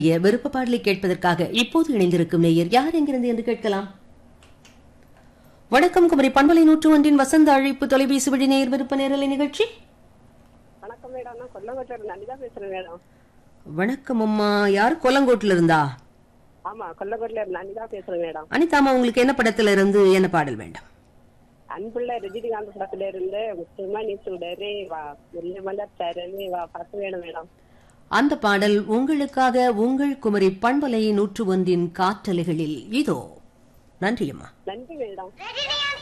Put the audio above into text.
எ, விருப்ப பாடலை கேட்பதற்காக இப்போது இணைந்திருக்கும் நேயர் யார் எங்கிருந்து என்று கேட்கலாம் வணக்கம் குமரி பண்பலை நூற்று ஒன்றின் வசந்த அழைப்பு தொலைபேசி வழி நேயர் விருப்ப நேரலை நிகழ்ச்சி வணக்கம் மேடம் நான் கொல்லங்கோட்டில இருந்து அனிதா பேசுறேன் மேடம் வணக்கம் அம்மா யார் கொல்லங்கோட்டில் இருந்தா ஆமா கொல்லங்கோட்டில இருந்து அனிதா பேசுறேன் மேடம் அனிதாமா உங்களுக்கு என்ன படத்துல இருந்து என்ன பாடல் வேண்டும் அன்புள்ள ரஜினிகாந்த் படத்துல இருந்து முக்கியமா நீ சுடரே வா முல்லை மலர் தரவே வா படத்து வேணும் மேடம் அந்த பாடல் உங்களுக்காக உங்கள் குமரி பண்பலை நூற்று ஒன்றின் காற்றலைகளில் இதோ நன்றி அம்மா நன்றி மேடம் ரஜினிகாந்த்